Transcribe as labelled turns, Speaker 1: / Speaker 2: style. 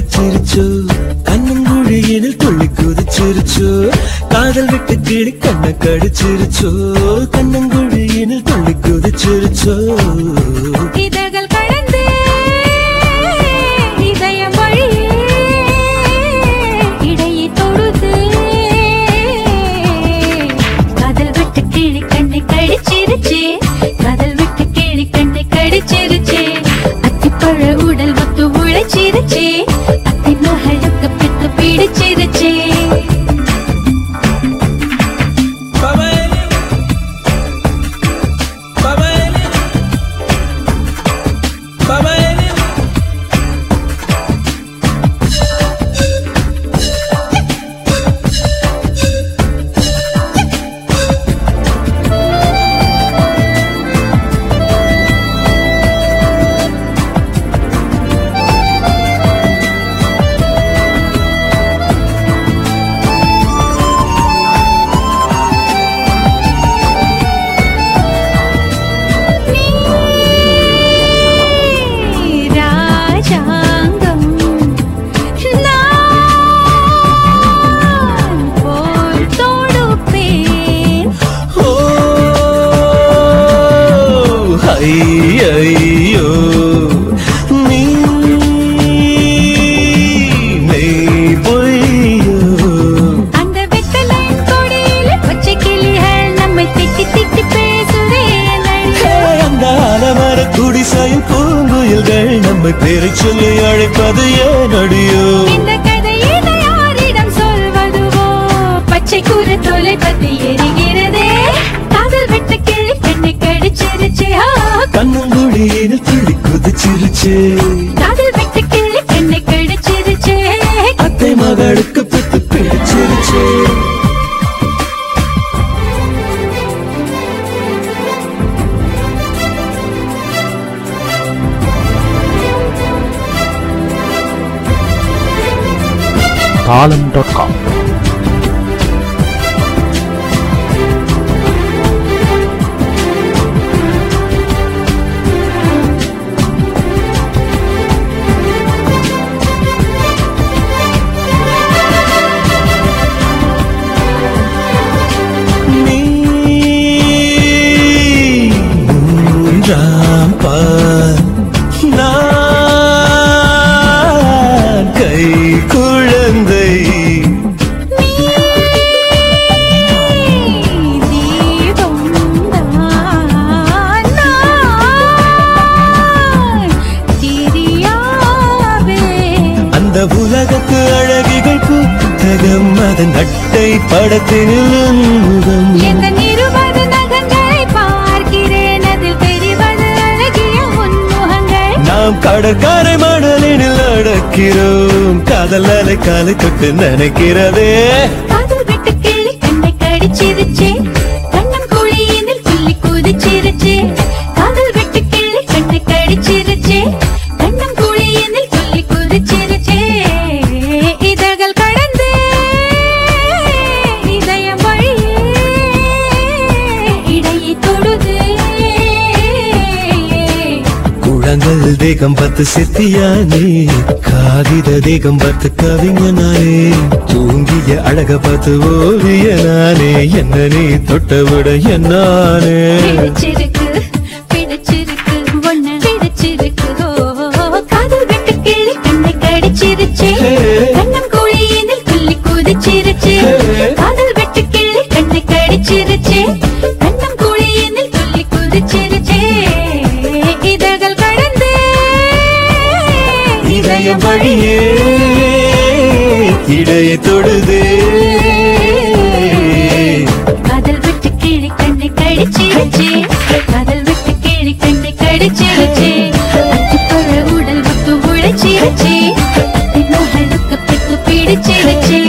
Speaker 1: கடிச்சிருச்சோ கண்ணங்குழியினில் துள்ளி குதிச்சிருச்சோ காதல் விட்டு கிளி கண்ண கடிச்சிருச்சோ கண்ணங்குழியினில் துள்ளி குதிச்சிருச்சோ
Speaker 2: இதழ்கள் கடந்து இதயம் வழியே இடையை தொடுது காதல் விட்டு கிளி கண்ணை கடிச்சிருச்சே காதல் விட்டு கிளி கண்ணை கடிச்சிருச்சே அத்திப்பழ உடல் மொத்து உழைச்சிருச்சே அத்தி மகளுக்கு பித்து பிடிச்சிருச்சே ராஜாங்கம் நான் போல் தொடுப்பேன்
Speaker 1: ஓ ஐயோ நீ மெய் பொய்யோ
Speaker 2: அந்த வெத்தலை கொடியில பச்சை கிளிகள் நம்மை திக்கி திக்கி பேசுதே நடிகை.
Speaker 1: அந்த அலமர குடிசையில் பூங்குயில்கள் நம்மை பேரை சொல்லி அழைப்பது ஏன் அடியோ
Speaker 2: இந்த கதையினை யாரிடம் சொல்வதுவோ பச்சை கூற தொலை பத்தி எரிகிறதே காதல் விட்டு கிளி கண்ணை கடிச்சிருச்சே ஆ,
Speaker 1: கண்ணங்குழியில் துள்ளி குதிச்சிருச்சு
Speaker 2: காதல் விட்டு கிளி கண்ணை கடிச்சிருச்சே
Speaker 1: அத்தை மகளுக்கு பித்து பிடிச்சிருச்சு
Speaker 3: தாளம் டாட் காம்
Speaker 1: நீ மூன்றாம் பால் நான் கை குழந்தை
Speaker 2: தீபம் தான் நான் திரியாவே
Speaker 1: அந்த உலகத்து அழகிகள் புத்தகம் அதன் அட்டை படத்தினில் அன்புதம்.
Speaker 2: எந்த இருபது நகங்களை பார்க்கிறேன் அதில் தெரிவது அழகிய உன்முகங்கள்
Speaker 1: நாம் கடற்கரை மணலினில் நடக்கிறோம் காதல் அலை காலை தொட்டு நினைக்கிறதே
Speaker 2: காதல் விட்டு கிளி கண்ணை கடிச்சிருச்சே கண்ணம் குழியினில் துள்ளி குதிச்சிருச்சே காதல் விட்டு கிளி கண்ணை கடிச்சிருச்சே கண்ணம் குழியினில் துள்ளி குதிச்சிருச்சே இதழ்கள் கடந்து இதயம் வழியே இடையை தொடுது
Speaker 1: குளங்கள் தேகம் பத்து சித்தியானே காகித தேகம் பத்து கவிஞனானே தூங்கிய அழக பார்த்து ஓவிய நானே என்ன நீ தொட்ட விட என்னானே
Speaker 2: பிடிச்சிருக்கு பிடிச்சிருக்கு ஒண்ணு பிடிச்சிருக்கு ஓ காதல் விட்டு கிளி கண்ணை கடிச்சிருச்சே கண்ணம் குழியினில் துள்ளி குதிச்சிருச்சே காதல் விட்டு கிளி கண்ணை கடிச்சிருச்சே கண்ணம் குழியினில் துள்ளி குதிச்சிருச்சே இதழ்கள் கடந்து
Speaker 1: இதயம் வழியே இடையை தொடுதே
Speaker 2: காதல் விட்டு கிளி கண்ணை கடிச்சிருச்சே காதல் விட்டு கிளி கண்ணை கடிச்சிருச்சே அத்திப்பழ உடல் விட்டு உழைச்சிருச்சே மகளுக்கு பித்து பிடிச்சிருச்சே